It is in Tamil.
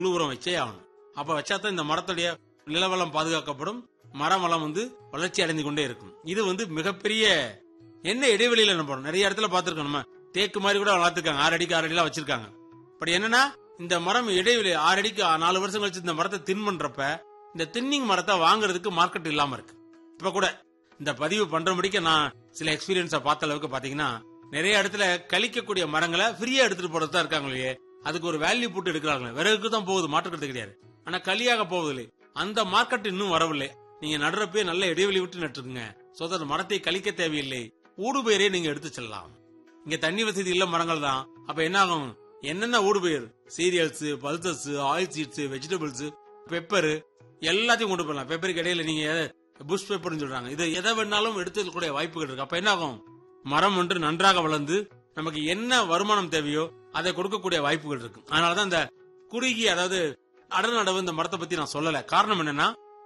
புழு உரம் வச்சே ஆகணும் அப்ப வச்சா தான் இந்த மரத்துடைய நிலவளம் பாதுகாக்கப்படும் மரம் வளம் வந்து வளர்ச்சி அடைந்து கொண்டே இருக்கும் இது வந்து மிகப்பெரிய என்ன இடைவெளியில நம்ம போறோம் நிறைய இடத்துல பார்த்திருக்கோம் நம்ம தேக்கு மாதிரி கூட வளர்த்துருக்காங்க ஆறு அடிக்கு ஆறு அடிலாம் வச்சிருக்காங்க பட் என்னன்னா இந்த மரம் இடைவெளி ஆறு அடிக்கு நாலு வருஷம் கழிச்சு இந்த மரத்தை தின் பண்றப்ப இந்த தின்னிங் மரத்தை வாங்குறதுக்கு மார்க்கெட் இல்லாம இருக்கு இப்ப கூட இந்த பதிவு பண்ற முடிக்க நான் சில எக்ஸ்பீரியன்ஸ பார்த்த அளவுக்கு பாத்தீங்கன்னா நிறைய இடத்துல கழிக்கக்கூடிய மரங்களை ஃப்ரீயா எடுத்துட்டு போறது தான் இருக்காங்க இல்லையே அதுக்கு ஒரு வேல்யூ போட்டு எடுக்கிறாங்களே விறகுக்கு தான் போகுது மாற்றுக்கிறது கிடையாது ஆனா களியாக போவதில்லை அந்த மார்க்கெட் இன்னும் வரவில்லை நீங்க நடுறப்பே நல்ல இடைவெளி விட்டு நட்டுருங்க சோ அந்த மரத்தை கழிக்க தேவையில்லை ஊடுபயிரே நீங்க எடுத்து செல்லலாம் இங்க தண்ணி வசதி இல்ல மரங்கள் தான் அப்ப என்ன ஆகும் என்னென்ன ஊடுபயிர் cereals pulses oil seeds vegetables pepper எல்லாத்தையும் கொண்டு போகலாம் பெப்பருக்கு இடையில நீங்க புஷ் பெப்பர்னு சொல்றாங்க இது எதை வேணாலும் எடுத்துக்கூடிய வாய்ப்புகள் இருக்கு அப்ப என்ன ஆகும் மரம் ஒன்று நன்றாக வளர்ந்து நமக்கு என்ன வருமானம் தேவையோ அதை கொடுக்கக்கூடிய வாய்ப்புகள் இருக்கு அதனாலதான் இந்த குறுகிய அதாவது அடர்நடவு இந்த மரத்தை பத்தி நான் சொல்லல காரணம் என்னன்னா